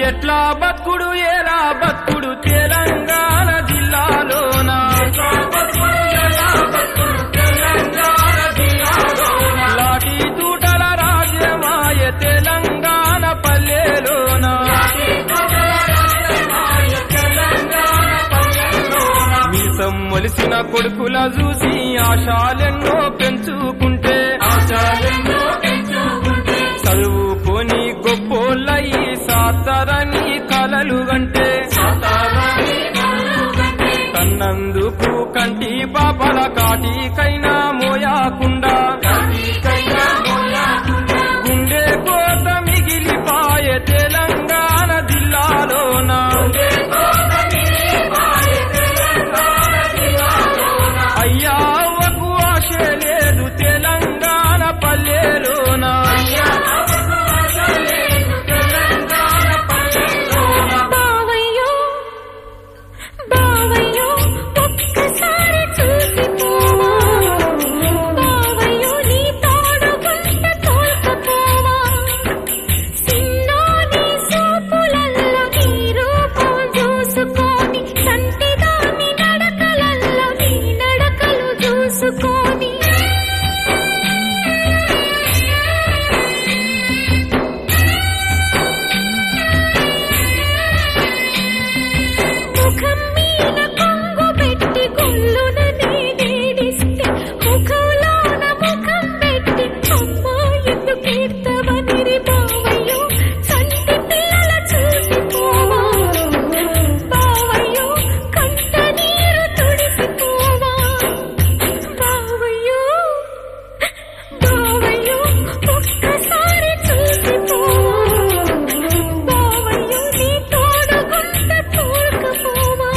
ఎట్లా బతుకుడు ఎలా బతుకుడు తెలంగాణ జిల్లాలోన లాఠీ తూటల రాజ్యమాయ తెలంగాణ పల్లెలోన మీసం మొలిసిన కొడుకుల చూసి ఆశాలెన్నో పెంచుకుంటే చదువుకొని గొప్పోళ్ళయి సాతారని కలలు గంటే కన్నందుకు కంటి పాపల కాటికైనా మోయాకుండా గుండె కోత మిగిలిపాయ తెలంగాణ జిల్లాలోన అయ్యా అవ్వకు ఆశ లేదు తెలంగాణ పల్లెలోన బావయ్యో బావయ్యో ఒక్కసారి చూసిపోవా బావయ్యో నీ తోడు గుంట తోల్కపోవా సిన్నోని సూపులల్లో నీ రూపం చూసుకొని సంటిదాని నడకలల్లో నీ నడకలు చూసుకొని ముఖం మీద కొంగు పెట్టి గుళ్ళున నేనేడిస్తే ముఖంలోన ముఖం పెట్టి అమ్మ ఎందుకు ఏడ్తవనిరి బావయ్యో సంటి పిల్లల చూసిపోవా బావయ్యో కంట నీరు తుడిసిపోవా బావయ్యో బావయ్యో ఒక్కసారి చూసిపోవా బావయ్యో నీ తోడు గుంట తోల్కపోవా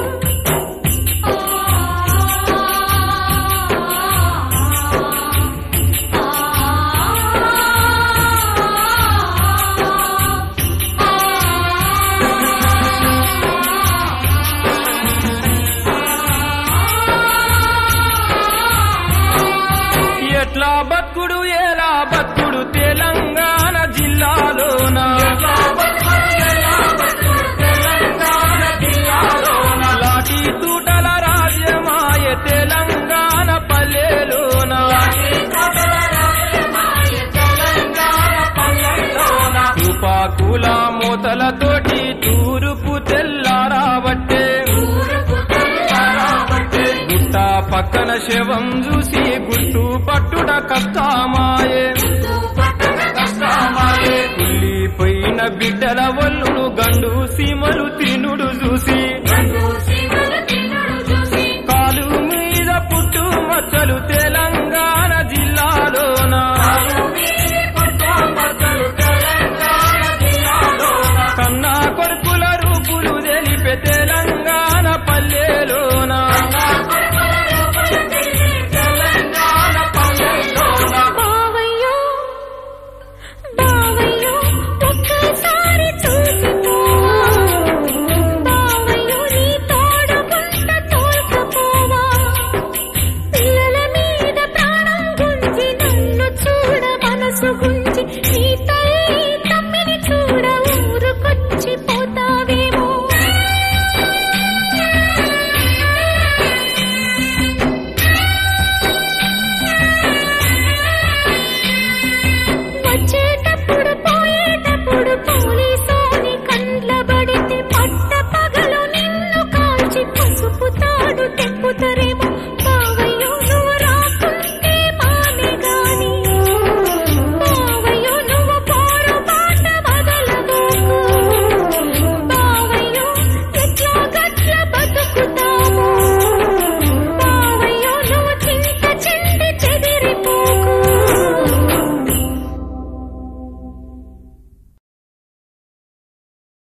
ఎట్లా బతుకుడు ఎలా బతుకుడు తెలంగాణ జిల్లాలోన లాఠీ తూటల రాజ్యమాయ తెలంగాణ పల్లెలోన తుపాకుల మూతలతోటి తూరుపు తెల్లారాబట్టే గుట్ట పక్కన శవం చూసి గుట్టు పట్టుడ కష్టమాయే కుళ్ళిపోయిన బిడ్డల వల్లును గండు సీమలు తినుడు చూసి